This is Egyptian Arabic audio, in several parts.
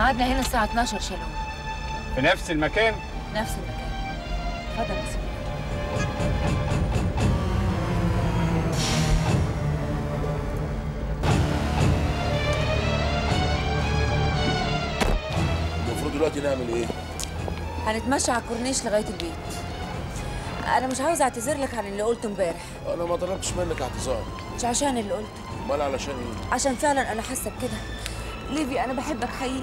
ميعادنا هنا الساعة 12 شالوم في نفس المكان نفس المكان اتفضل يا سيدي المفروض دلوقتي نعمل ايه؟ هنتمشى على الكورنيش لغاية البيت أنا مش عاوز أعتذر لك عن اللي قلته امبارح انا ما طلبتش منك اعتذار مش عشان اللي قلته امال علشان ايه؟ عشان فعلا أنا حاسة بكده ليفي أنا بحبك حقيقي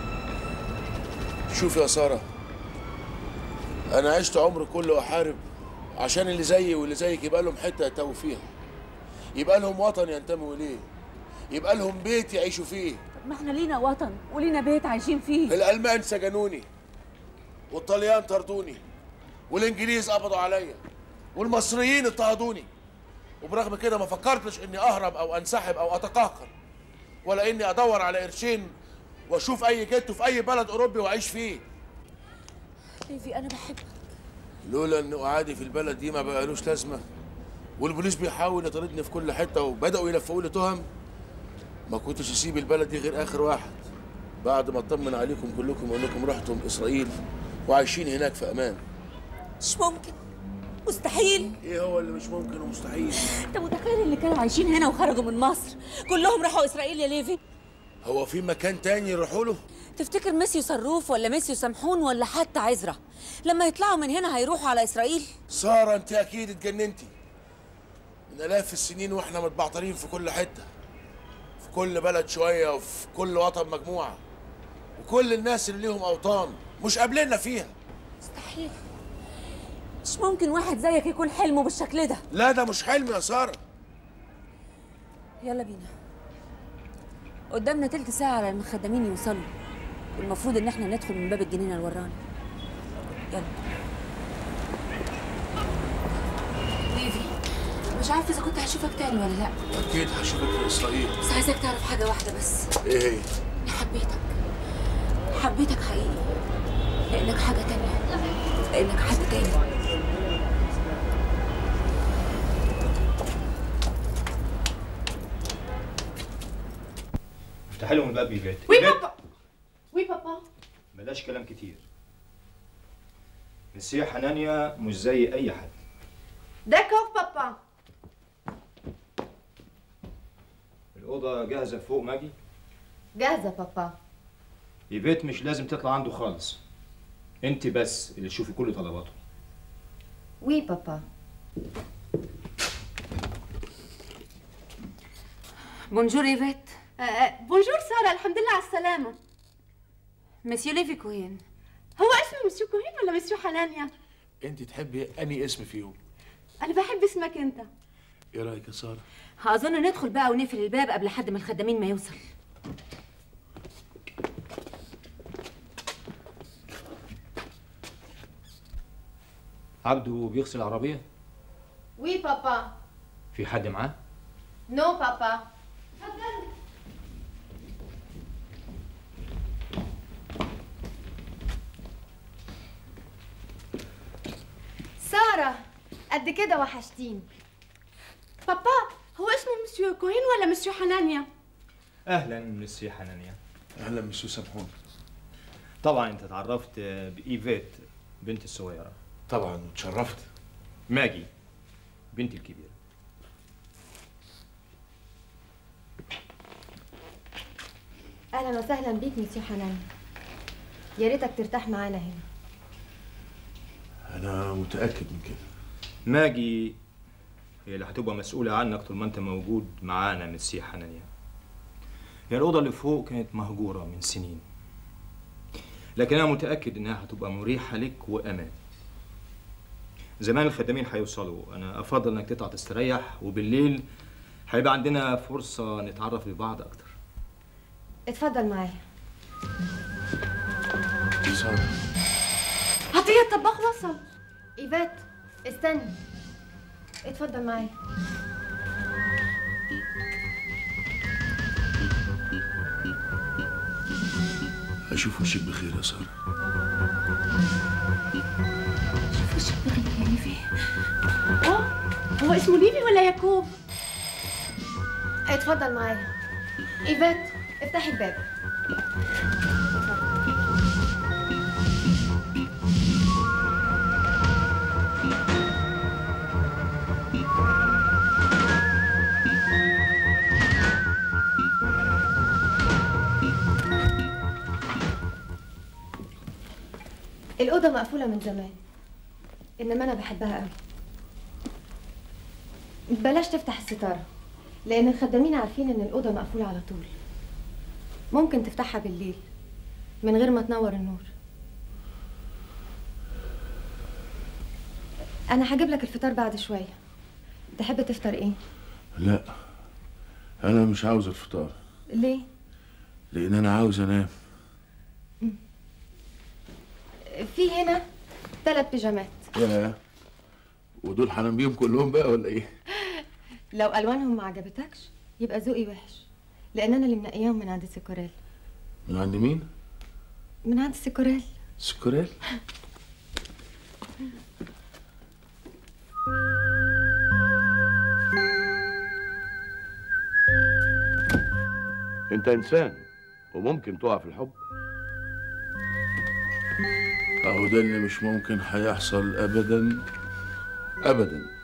شوف يا ساره انا عشت عمري كله احارب عشان اللي زيي واللي زيك يبقى لهم حته يتوه فيها يبقى لهم وطن ينتموا اليه يبقى لهم بيت يعيشوا فيه ما احنا لينا وطن ولينا بيت عايشين فيه الالمان سجنوني والطليان طردوني والانجليز قبضوا عليا والمصريين اضطهدوني وبرغم كده ما فكرتش اني اهرب او انسحب او اتقهقر ولا اني ادور على قرشين واشوف اي جتو في اي بلد اوروبي واعيش فيه ليفي أنا بحبك لولا ان قعادي في البلد دي ما بقالوش لازمه والبوليس بيحاول يطاردني في كل حته وبداوا يلفقوا لي تهم ما كنتش اسيب البلد دي غير اخر واحد بعد ما اطمن عليكم كلكم وانكم رحتم اسرائيل وعايشين هناك في امان مش ممكن مستحيل ايه هو اللي مش ممكن ومستحيل انت متخيل اللي كانوا عايشين هنا وخرجوا من مصر كلهم راحوا اسرائيل يا ليفي هو في مكان تاني يروحوا له تفتكر ميسيو صروف ولا ميسيو سمحون ولا حتى عزرا لما يطلعوا من هنا هيروحوا على اسرائيل ساره انت اكيد اتجننتي من الاف السنين واحنا متبعترين في كل حته في كل بلد شويه وفي كل وطن مجموعه وكل الناس اللي ليهم اوطان مش قابلنا فيها مستحيل مش ممكن واحد زيك يكون حلمه بالشكل ده لا ده مش حلم يا ساره يلا بينا قدامنا تلت ساعة على المخدمين يوصلوا والمفروض ان احنا ندخل من باب الجنينة الوراني يلا ليفي مش عارفة اذا كنت هشوفك تاني ولا لا اكيد هشوفك في اسرائيل بس عايزك تعرف حاجة واحدة بس ايه هي اني حبيتك حبيتك حقيقي لانك حاجة تانية لانك حد تاني افتح لهم الباب ايفيت وي إيفيت، بابا وي بابا بلاش كلام كتير مسيح حنانيا مش زي اي حد داكور بابا الاوضه جاهزه فوق ماجي جاهزة بابا ايفيت مش لازم تطلع عنده خالص انت بس اللي تشوفي كل طلباته وي بابا بونجور ايفيت بونجور سارة الحمد لله على السلامة مسيو ليفي كوين هو اسمه مسيو كوهين ولا مسيو حنانيا؟ انت تحبي اني اسم فيهم أنا بحب اسمك أنت ايه رايك يا ساره اظن ندخل بقى ونقفل الباب قبل حد من الخدامين ما يوصل عبده بيغسل العربيه وي بابا في حد معاه نو بابا تفضل سارة قد كده وحشتيني بابا هو اسمه مسيو كوهين ولا مسيو حنانيا؟ اهلا مسيح حنانيا اهلا مسيو سامحون طبعا انت اتعرفت بايفيت بنت الصغيره طبعا اتشرفت ماجي بنتي الكبيره اهلا وسهلا بيك مسيو حنانيا يا ريتك ترتاح معانا هنا انا متاكد من كده ماجي هي اللي هتبقى مسؤولة عنك طول ما انت موجود معانا مسيح حنانيا هي الأوضة اللي فوق كانت مهجورة من سنين لكن أنا متأكد إنها هتبقى مريحة لك وأمان زمان الخدامين هيوصلوا أنا أفضل إنك تطلع تستريح وبالليل هيبقى عندنا فرصة نتعرف ببعض أكتر اتفضل معايا ساره عطية الطباخ وصل ايفات استني اتفضل معايا اشوف وشك بخير يا ساره اه هو اسمه ليفي ولا يعقوب؟ اتفضل معايا ايفات افتحي الباب اتفضل الأوضة مقفولة من زمان إنما أنا بحبها قوي بلاش تفتح الستارة لأن الخدامين عارفين إن الأوضة مقفولة على طول ممكن تفتحها بالليل من غير ما تنور النور أنا هجيب لك الفطار بعد شوية تحب تفطر إيه؟ لا انا مش عاوز الفطار ليه؟ لان انا عاوز انام في هنا ثلاث بيجامات يا ودول هنام بيهم كلهم بقى ولا ايه لو ألوانهم ما عجبتكش يبقى ذوقي وحش لأن أنا اللي منقياهم من عند سيكوريل من عند مين من عند سيكوريل سكريل انت انسان وممكن تقع في الحب اهو ده اللي مش ممكن هيحصل ابدا ابدا